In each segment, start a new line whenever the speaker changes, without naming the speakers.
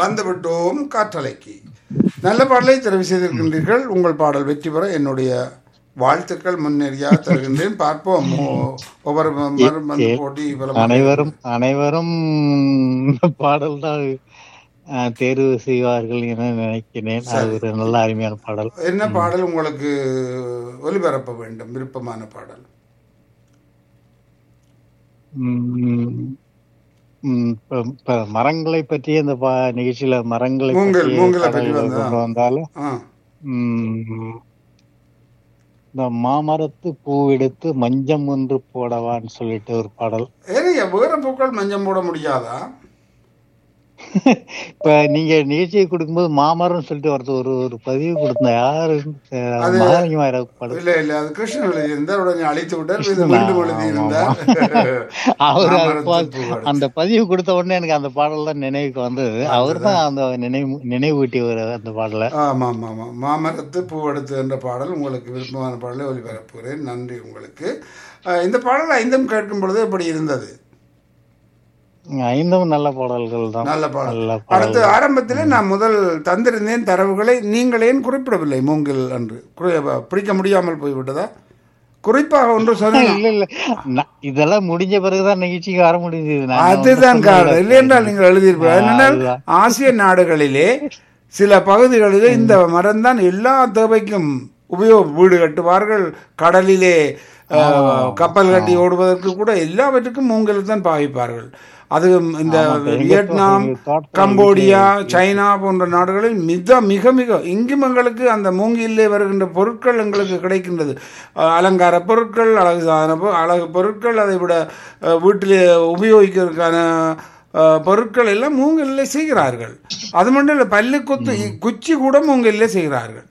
வந்துவிட்டோம் காற்றலைக்கு நல்ல பாடலை தெரிவு செய்திருக்கின்றீர்கள் உங்கள் பாடல் வெற்றி பெற என்னுடைய வாழ்த்துக்கள் முன்னேறியாக தருகின்றேன் பார்ப்போம் ஒ- ஒவ்வொரு ம- மறு- மறு போட்டி பலமாக
அனைவரும் அனைவரும் இந்த பாடல் தான் தேர்வு செய்வார்கள் என நினைக்கிறேன் அது ஒரு நல்ல அருமையான பாடல்
என்ன பாடல் உங்களுக்கு ஒலிபரப்ப வேண்டும் விருப்பமான பாடல்
உம், உம், இப்ப- இப்ப மரங்களை பற்றி இந்த பா- நிகழ்ச்சியில மரங்களை
மூங்கில்,
பற்றிய
மூங்கிலை பற்றி
பாடல்கள்
வந்தா?
கொண்டு வந்தாலும்
ஆ
உம், இந்த மாமரத்து பூவெடுத்து மஞ்சம் ஒன்று போடவான்னு சொல்லிட்டு ஒரு பாடல்
ஏனையா வேற பூக்கள் மஞ்சம் போட முடியாதா
இப்ப நீங்க நிகழ்ச்சியை கொடுக்கும்போது மாமரம் சொல்லிட்டு ஒருத்தர் ஒரு ஒரு பதிவு கொடுத்தா யாரு
அது-
மகாலிங்கமாயிர பாடல்
இல்ல இல்ல அது கிருஷ்ணன் எழுதியிருந்தார் உடனே அழைத்து விட்டார் இது மீண்டும் எழுதியிருந்தார்
அவர் அது
மாமரத்து
பா-
பூவெடுத்து.
அந்த பதிவு கொடுத்த உடனே எனக்கு அந்த பாடல் தான் நினைவுக்கு வந்தது அவர் தான் அந்த நினைவு நினைவூட்டி ஒரு அந்த பாடல
ஆமா ஆமா ஆமா மாமரத்து பூவெடுத்து என்ற பாடல் உங்களுக்கு விருப்பமான பாடலை ஒளிபரப்புகிறேன் நன்றி உங்களுக்கு அஹ், இந்த பாடல் ஐந்தும் கேட்கும் பொழுது எப்படி இருந்தது
ஐந்தும் நல்ல பாடல்கள் தான்
நல்ல பாடல்
நல்ல
அடுத்து ஆரம்பத்திலே நான் முதல் தந்திருந்தேன் தரவுகளை நீங்கள் ஏன் குறிப்பிடவில்லை மூங்கில் என்று குறி- பிடிக்க முடியாமல் போய்விட்டதா குறிப்பாக ஒன்று சொல்லணும்
இல்ல இல்ல நான் இதெல்லாம் முடிஞ்ச பிறகுதான் நிகழ்ச்சிக்கு வர முடிஞ்சது நான்
அதுதான் காரணம் இல்லை என்றால் நீங்கள் எழுதியிருப்பீர்கள் என்னென்னால்
அதுதான்.
ஆசிய நாடுகளிலே சில பகுதிகளிலே இந்த மரம் தான் எல்லா தேவைக்கும் உபயோக வீடு கட்டுவார்கள் கடலிலே அஹ், கப்பல் கட்டி ஓடுவதற்கு கூட எல்லாவற்றுக்கும் மூங்கில் தான் பாவிப்பார்கள் அது இந்த வியட்நாம்
தோட்டத்துல
கம்போடியா சைனா போன்ற நாடுகளில் மிக மிக மிக இங்கும் எங்களுக்கு அந்த மூங்கிலே வருகின்ற பொருட்கள் எங்களுக்கு கிடைக்கின்றது அஹ் அலங்கார பொருட்கள் அழகு சாதன பொ- அழகு பொருட்கள் அதை விட அஹ், வீட்டிலே உபயோகிக்கிறதுக்கான அஹ், பொருட்கள் எல்லாம் மூங்கிலே செய்கிறார்கள் அது மட்டும் இல்லை பல்லு குத்து குச்சி கூட மூங்கிலே செய்கிறார்கள்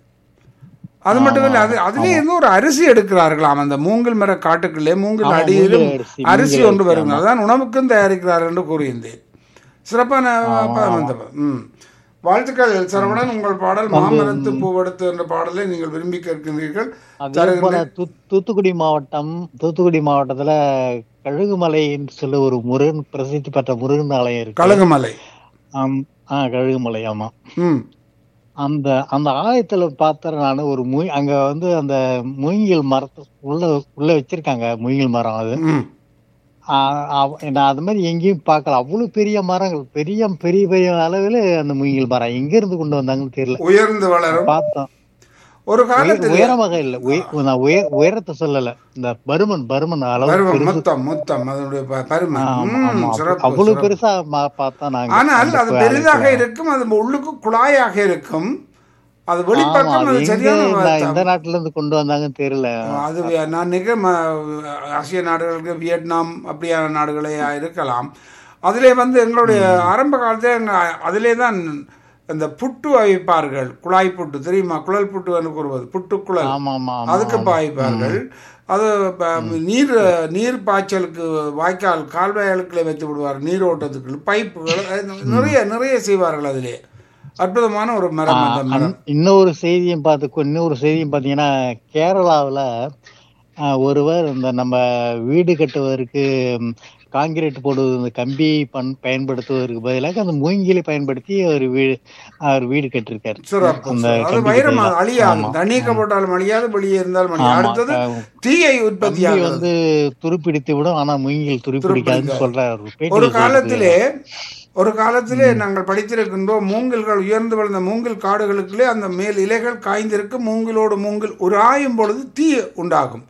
அது மட்டும் இல்லை அது அதுலேயே இருந்து ஒரு அரிசி எடுக்கிறார்களாம் அந்த மூங்கில் மர காட்டுக்குள்ளே மூங்கில் அடியிலும்
மூங்கில் அரிசி,
அரிசி
மூங்கில்
ஒன்று வருங்க அதான் உணவுக்கும் தயாரிக்கிறார் என்று கூறியிருந்தேன் சிறப்பான ப- அந்த ப- ம் வாழ்த்துக்கள் சரவணன் உங்கள் பாடல் மாமரத்து பூவெடுத்து என்ற பாடலை நீங்கள் விரும்பி கேட்கின்றீர்கள்
அதே போல தூ- தூத்துக்குடி மாவட்டம் தூத்துக்குடி மாவட்டத்துல கழுகுமலைன்னு சொல்லி ஒரு முருகன் பிரசித்தி பெற்ற முருகன் ஆலயம் இருக்கு
கழுகுமலை
ஆம், ஆ கழுகுமலை ஆமா
ம்
அந்த அந்த ஆலயத்துல பார்த்தேன் நான் ஒரு முய் அங்க வந்து அந்த மூங்கில் மரத்தை உள்ள உள்ள வச்சிருக்காங்க மூங்கில் மரம் அது
ம்
ஆ, அவ- நான் அது மாதிரி எங்கேயும் பார்க்கல அவ்வளவு பெரிய மரங்கள் பெரிய பெரிய பெரிய அளவுல அந்த மூங்கில் மரம் எங்க இருந்து கொண்டு வந்தாங்கன்னு தெரியல
உயர்ந்து வளரும்
பார்த்தோம்
ஒரு
உய-
காலத்தில்
உயரமாக இல்ல உய- நான் உய- உயரத்தை சொல்லல இந்த பருமன் பருமன் அளவு
பருவம்
பெருசு.
மொத்தம் மொத்தம் அதனுடைய ப- பருமன்
ஆமா,
ம்,
ஆமா.
சிறப்பு,
அவ்வளவு
சிறப்பு.
பெருசா ம- பார்த்தா நாங்க
ஆனால்
அந்த
அது
ப-
பெரிதாக இருக்கும் அது உள்ளுக்கு குழாயாக இருக்கும் அது
ஆமா,
வெளிப்பக்கம்
அது
அது
எங்க
சரியான
இந்த-
வார்த்தை.
இந்த நாட்டுல இருந்து கொண்டு வந்தாங்கன்னு தெரியல
அது வே- நான் நினைக்கிறேன் ம- ஆசிய நாடுகளுக்கு வியட்நாம் அப்படியான நாடுகளே இருக்கலாம் அதிலே வந்து எங்களுடைய ஆரம்ப காலத்தில் எங்க- அதிலே தான் இந்த புட்டு அவிப்பார்கள் குழாய் புட்டு தெரியுமா குழல் புட்டு என்று கூறுவது புட்டு குழல்
ஆமா ஆமா ஆமா
அதுக்கு பாய்ப்பார்கள் அது ப- நீர் நீர் பாய்ச்சலுக்கு வாய்க்கால் கால்வாய்களுக்குள்ளே வைத்து விடுவார் நீரோட்டத்துக்கு பைப்புகள் அது நிறைய நிறைய செய்வார்கள் அதிலே அற்புதமான ஒரு மரம் அந்த மரம்
அன்- இன்னொரு செய்தியும் பார்த்து இன்னொரு செய்தியும் பாத்தீங்கன்னா கேரளாவுல ஆஹ், ஒருவர் இந்த நம்ம வீடு கட்டுவதற்கு ம், காங்கிரீட் போடுவது இந்த கம்பி பண் பயன்படுத்துவதற்கு பதிலாக அந்த மூங்கிலை பயன்படுத்தி ஒரு வீடு அவர் வீடு கட்டிருக்காரு
சிறப்பு
அந்த
சிறப்பு. அது
கம்பிக்கு
வைரம்
பதிலா.
அழியாது
ஆமா.
தண்ணீக்க போட்டாலும் அழியாது வெளியே இருந்தாலும் அழியாது
ஆமா.
அடுத்தது
ஆஹ்,
தீயை உற்பத்தி
கம்பி
ஆகுது
வந்து துருப்பிடித்து விடும் ஆனா மூங்கில் துருப்பிடிக்காதுன்னு சொல்ற ஒரு
ஒரு
பேட்டி
காலத்திலே ஒரு காலத்திலே நாங்கள் படித்திருக்கின்றோம் மூங்கில்கள் உயர்ந்து வளர்ந்த மூங்கில் காடுகளுக்குள்ளே அந்த மேல் இலைகள் காய்ந்திருக்கு மூங்கிலோடு மூங்கில் உராயும் பொழுது தீ உண்டாகும்